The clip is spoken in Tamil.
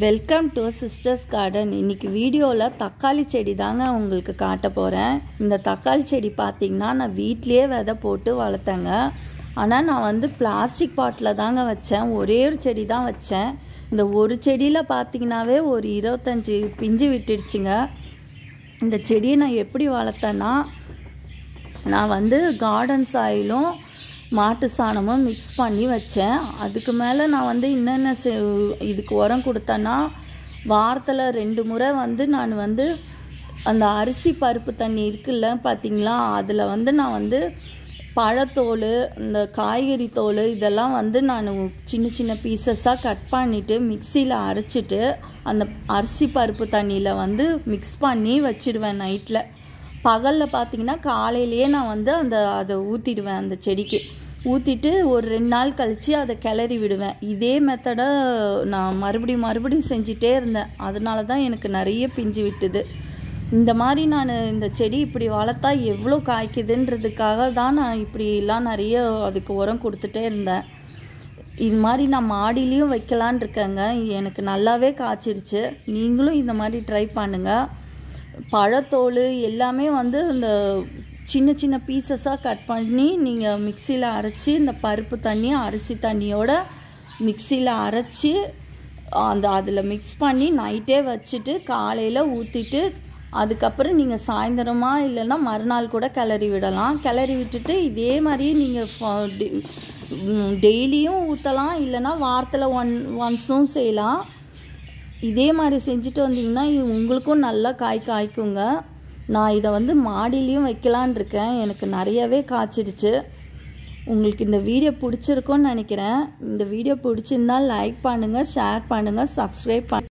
வெல்கம் டு சிஸ்டர்ஸ் கார்டன் இன்னைக்கு வீடியோவில் தக்காளி செடி தாங்க உங்களுக்கு காட்ட போகிறேன் இந்த தக்காளி செடி பார்த்திங்கன்னா நான் வீட்லேயே விதை போட்டு வளர்த்தேங்க ஆனால் நான் வந்து பிளாஸ்டிக் பாட்டில் தாங்க வச்சேன் ஒரே ஒரு செடி தான் வச்சேன் இந்த ஒரு செடியில் பார்த்தீங்கன்னாவே ஒரு இருபத்தஞ்சி பிஞ்சு விட்டுடுச்சுங்க இந்த செடியை நான் எப்படி வளர்த்தேன்னா நான் வந்து கார்டன் சாயிலும் மாட்டு சாணமும் மிக்ஸ் பண்ணி வச்சேன் அதுக்கு மேலே நான் வந்து என்னென்ன செ இதுக்கு உரம் கொடுத்தேன்னா வாரத்தில் ரெண்டு முறை வந்து நான் வந்து அந்த அரிசி பருப்பு தண்ணி இருக்குல்ல பார்த்தீங்களா அதில் வந்து நான் வந்து பழத்தோல் இந்த காய்கறி தோல் இதெல்லாம் வந்து நான் சின்ன சின்ன பீசஸாக கட் பண்ணிவிட்டு மிக்சியில் அரைச்சிட்டு அந்த அரிசி பருப்பு தண்ணியில் வந்து மிக்ஸ் பண்ணி வச்சிடுவேன் நைட்டில் பகலில் பார்த்தீங்கன்னா காலையிலேயே நான் வந்து அந்த அதை ஊற்றிடுவேன் அந்த செடிக்கு ஊற்றிட்டு ஒரு ரெண்டு நாள் கழித்து அதை கிளறி விடுவேன் இதே மெத்தடை நான் மறுபடியும் மறுபடியும் செஞ்சிட்டே இருந்தேன் அதனால தான் எனக்கு நிறைய பிஞ்சு விட்டுது இந்த மாதிரி நான் இந்த செடி இப்படி வளர்த்தா எவ்வளோ காய்க்குதுன்றதுக்காக தான் நான் இப்படிலாம் நிறைய அதுக்கு உரம் கொடுத்துட்டே இருந்தேன் இது மாதிரி நான் மாடிலையும் வைக்கலான் இருக்கேங்க எனக்கு நல்லாவே காய்ச்சிருச்சு நீங்களும் இந்த மாதிரி ட்ரை பண்ணுங்கள் பழத்தோல் எல்லாமே வந்து இந்த சின்ன சின்ன பீசஸாக கட் பண்ணி நீங்கள் மிக்சியில் அரைச்சி இந்த பருப்பு தண்ணி அரிசி தண்ணியோட மிக்சியில் அரைச்சி அந்த அதில் மிக்ஸ் பண்ணி நைட்டே வச்சுட்டு காலையில் ஊற்றிட்டு அதுக்கப்புறம் நீங்கள் சாயந்தரமாக இல்லைன்னா மறுநாள் கூட கிளறி விடலாம் கிளறி விட்டுட்டு இதே மாதிரி நீங்கள் டெய்லியும் ஊற்றலாம் இல்லைன்னா வாரத்தில் ஒன் ஒன்ஸும் செய்யலாம் இதே மாதிரி செஞ்சுட்டு வந்தீங்கன்னா உங்களுக்கும் நல்லா காய் காய்க்குங்க நான் இதை வந்து மாடிலையும் வைக்கலான் இருக்கேன் எனக்கு நிறையவே காய்ச்சிடுச்சு உங்களுக்கு இந்த வீடியோ பிடிச்சிருக்கும்னு நினைக்கிறேன் இந்த வீடியோ பிடிச்சிருந்தால் லைக் பண்ணுங்கள் ஷேர் பண்ணுங்கள் சப்ஸ்கிரைப் பண்ண